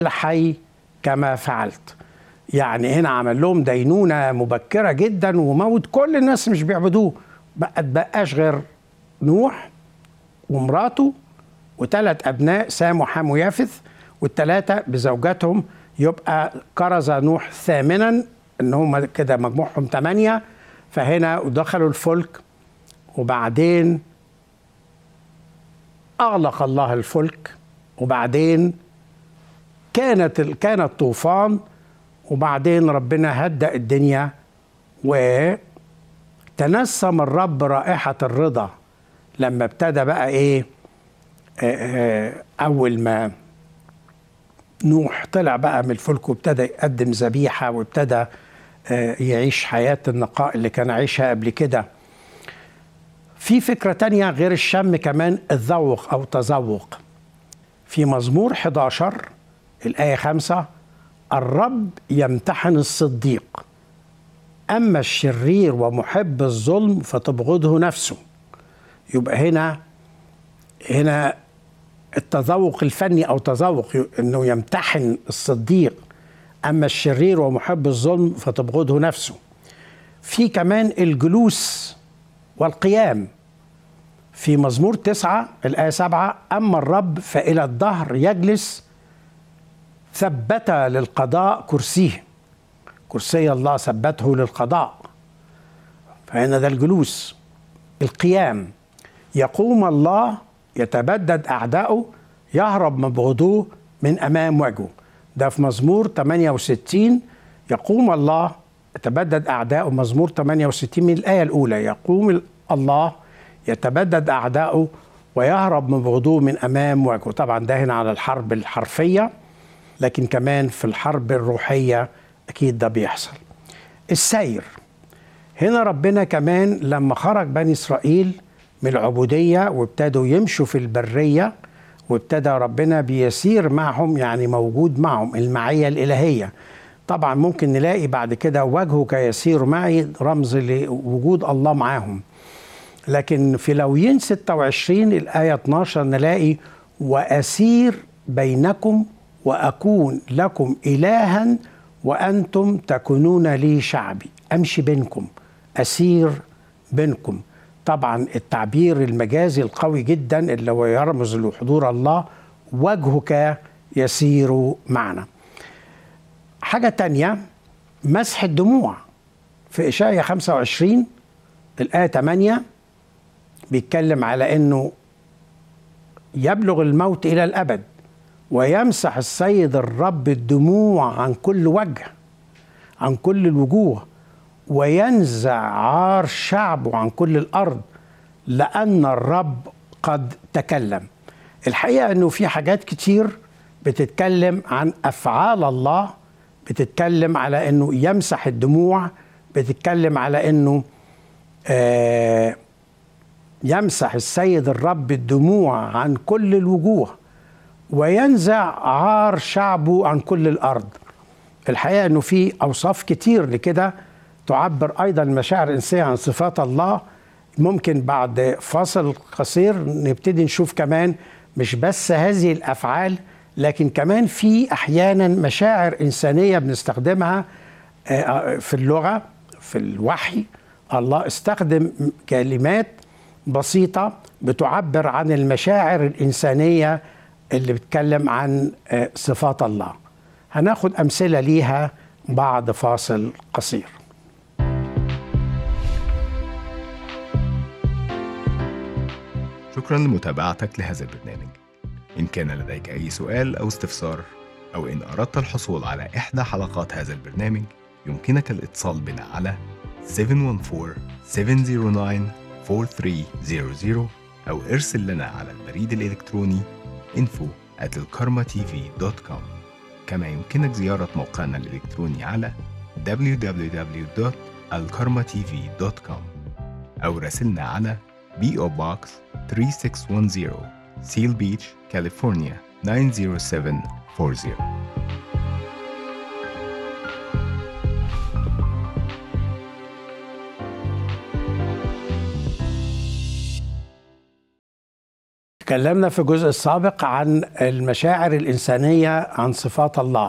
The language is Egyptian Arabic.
حي كما فعلت يعني هنا عمل لهم دينونة مبكرة جدا وموت كل الناس مش بيعبدوه بقى بقاش غير نوح ومراته وثلاث أبناء سام وحام ويافث والثلاثة بزوجاتهم يبقى كرز نوح ثامنا ان هم كده مجموعهم ثمانية فهنا دخلوا الفلك وبعدين أغلق الله الفلك وبعدين كانت كان الطوفان وبعدين ربنا هدأ الدنيا وتنسم الرب رائحة الرضا لما ابتدى بقى ايه أول ما نوح طلع بقى من الفلك وابتدى يقدم ذبيحة وابتدى يعيش حياة النقاء اللي كان عايشها قبل كده في فكرة تانية غير الشم كمان الذوق أو تذوق في مزمور 11 الآية 5 الرب يمتحن الصديق أما الشرير ومحب الظلم فتبغضه نفسه يبقى هنا هنا التذوق الفني أو تذوق أنه يمتحن الصديق أما الشرير ومحب الظلم فتبغضه نفسه في كمان الجلوس والقيام في مزمور تسعة الآية سبعة أما الرب فإلى الدهر يجلس ثبت للقضاء كرسيه كرسي الله ثبته للقضاء فهنا ده الجلوس القيام يقوم الله يتبدد أعداؤه يهرب مبغضوه من أمام وجهه ده في مزمور 68 يقوم الله يتبدد أعداؤه مزمور 68 من الآية الأولى يقوم الله يتبدد أعداؤه ويهرب مبغضوه من أمام وجهه طبعا ده هنا على الحرب الحرفية لكن كمان في الحرب الروحية أكيد ده بيحصل السير هنا ربنا كمان لما خرج بني إسرائيل من العبودية وابتدوا يمشوا في البرية وابتدى ربنا بيسير معهم يعني موجود معهم المعية الإلهية طبعا ممكن نلاقي بعد كده وجهك يسير معي رمز لوجود الله معاهم لكن في لويين 26 الآية 12 نلاقي وأسير بينكم وأكون لكم إلها وأنتم تكونون لي شعبي أمشي بينكم أسير بينكم طبعا التعبير المجازي القوي جدا اللي هو يرمز لحضور الله وجهك يسير معنا حاجة تانية مسح الدموع في إشاية 25 الآية 8 بيتكلم على أنه يبلغ الموت إلى الأبد ويمسح السيد الرب الدموع عن كل وجه عن كل الوجوه وينزع عار شعبه عن كل الارض لان الرب قد تكلم الحقيقه انه في حاجات كتير بتتكلم عن افعال الله بتتكلم على انه يمسح الدموع بتتكلم على انه آه يمسح السيد الرب الدموع عن كل الوجوه وينزع عار شعبه عن كل الارض الحقيقه انه في اوصاف كتير لكده تعبر ايضا المشاعر الانسانيه عن صفات الله ممكن بعد فاصل قصير نبتدي نشوف كمان مش بس هذه الافعال لكن كمان في احيانا مشاعر انسانيه بنستخدمها في اللغه في الوحي الله استخدم كلمات بسيطه بتعبر عن المشاعر الانسانيه اللي بتتكلم عن صفات الله هناخد امثله ليها بعد فاصل قصير شكرا لمتابعتك لهذا البرنامج إن كان لديك أي سؤال أو استفسار أو إن أردت الحصول على إحدى حلقات هذا البرنامج يمكنك الاتصال بنا على 714-709-4300 أو ارسل لنا على البريد الإلكتروني info at الكارما-tv.com كما يمكنك زيارة موقعنا الإلكتروني على www.alkarmatv.com أو راسلنا على PO Box 3610 Seal Beach, California 90740 تكلمنا في الجزء السابق عن المشاعر الإنسانية عن صفات الله